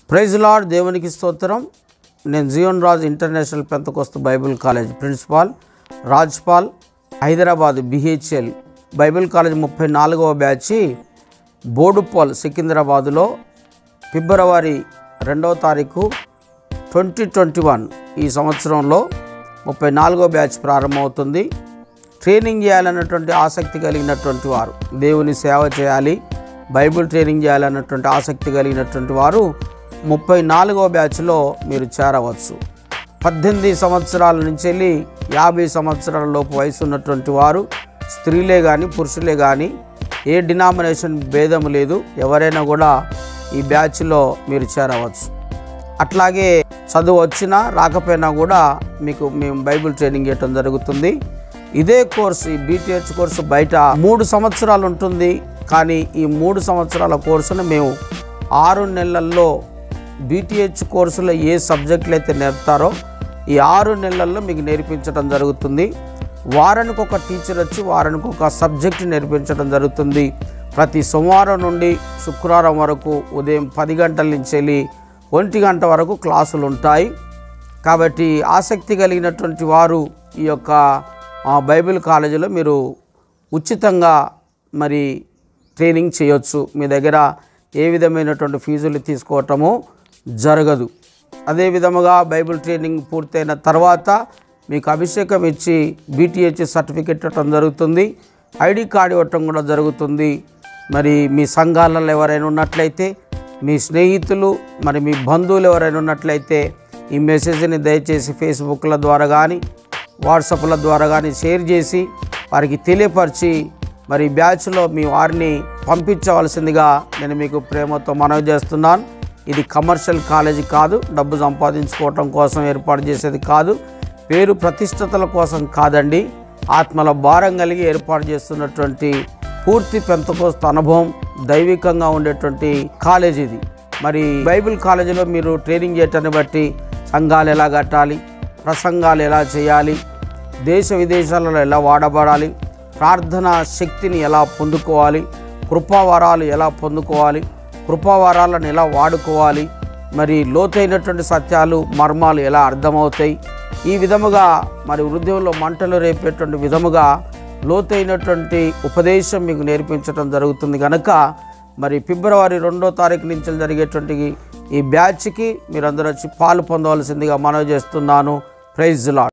praise lord దేవునికి స్తోత్రం నేను Zion Raj international pentecost bible college principal Rajpal Hyderabad BHL bible college ముప్పై నాలుగవ బ్యాచి బోడుపాల్ సికింద్రాబాదులో ఫిబ్రవరి రెండవ తారీఖు ట్వంటీ ట్వంటీ వన్ ఈ సంవత్సరంలో ముప్పై నాలుగో బ్యాచ్ ప్రారంభమవుతుంది ట్రైనింగ్ చేయాలన్నటువంటి ఆసక్తి కలిగినటువంటి వారు దేవుని సేవ చేయాలి బైబిల్ ట్రైనింగ్ చేయాలన్నటువంటి ఆసక్తి కలిగినటువంటి వారు ముప్పై నాలుగో బ్యాచ్లో మీరు చేరవచ్చు పద్దెనిమిది సంవత్సరాల నుంచి వెళ్ళి యాభై సంవత్సరాల లోపు వయసు ఉన్నటువంటి వారు స్త్రీలే కానీ పురుషులే కానీ ఏ డినామినేషన్ భేదం లేదు ఎవరైనా కూడా ఈ బ్యాచ్లో మీరు చేరవచ్చు అట్లాగే చదువు వచ్చినా రాకపోయినా కూడా మీకు మేము బైబిల్ ట్రైనింగ్ ఇవ్వటం జరుగుతుంది ఇదే కోర్సు ఈ బీటీహెచ్ కోర్సు బయట మూడు సంవత్సరాలు ఉంటుంది కానీ ఈ మూడు సంవత్సరాల కోర్సును మేము ఆరు నెలల్లో బీటీహెచ్ కోర్సులో ఏ సబ్జెక్టులు అయితే నేర్పుతారో ఈ ఆరు నెలల్లో మీకు నేర్పించడం జరుగుతుంది వారానికి ఒక టీచర్ వచ్చి వారానికి ఒక సబ్జెక్ట్ నేర్పించడం జరుగుతుంది ప్రతి సోమవారం నుండి శుక్రవారం వరకు ఉదయం పది గంటల నుంచి వెళ్ళి ఒంటి గంట వరకు క్లాసులు ఉంటాయి కాబట్టి ఆసక్తి కలిగినటువంటి వారు ఈ యొక్క ఆ, బైబిల్ కాలేజీలో మీరు ఉచితంగా మరి ట్రైనింగ్ చేయొచ్చు మీ దగ్గర ఏ విధమైనటువంటి ఫీజులు తీసుకోవటము జరగదు అదే విధముగా బైబిల్ ట్రైనింగ్ పూర్తయిన తర్వాత మీకు అభిషేకం ఇచ్చి బీటీహెచ్ సర్టిఫికెట్ ఇవ్వటం జరుగుతుంది ఐడి కార్డు ఇవ్వటం కూడా జరుగుతుంది మరి మీ సంఘాలలో ఎవరైనా ఉన్నట్లయితే మీ స్నేహితులు మరి మీ బంధువులు ఎవరైనా ఉన్నట్లయితే ఈ మెసేజ్ని దయచేసి ఫేస్బుక్ల ద్వారా కానీ వాట్సాప్ల ద్వారా కానీ షేర్ చేసి వారికి తెలియపరిచి మరి ఈ బ్యాచ్లో మీ వారిని పంపించవలసిందిగా నేను మీకు ప్రేమతో మనవి చేస్తున్నాను ఇది కమర్షియల్ కాలేజీ కాదు డబ్బు సంపాదించుకోవటం కోసం ఏర్పాటు చేసేది కాదు పేరు ప్రతిష్టతల కోసం కాదండి ఆత్మల భారం కలిగి ఏర్పాటు చేస్తున్నటువంటి పూర్తి పెంతకోస్త అనుభవం దైవికంగా ఉండేటువంటి కాలేజ్ ఇది మరి బైబిల్ కాలేజీలో మీరు ట్రైనింగ్ చేయటాన్ని బట్టి సంఘాలు ఎలా కట్టాలి ప్రసంగాలు ఎలా చేయాలి దేశ విదేశాలలో ఎలా వాడబడాలి ప్రార్థన శక్తిని ఎలా పొందుకోవాలి కృపావరాలు ఎలా పొందుకోవాలి కృపావరాలను ఎలా వాడుకోవాలి మరి లోతైనటువంటి సత్యాలు మర్మాలు ఎలా అర్థమవుతాయి ఈ విధముగా మరి హృదయంలో మంటలు రేపేటువంటి విధముగా లోతైనటువంటి ఉపదేశం మీకు నేర్పించడం జరుగుతుంది కనుక మరి ఫిబ్రవరి రెండో తారీఖు నుంచి జరిగేటువంటి ఈ బ్యాచ్కి మీరందరూ వచ్చి పాలు పొందవలసిందిగా మనవి చేస్తున్నాను ప్రైజ్ లాడ్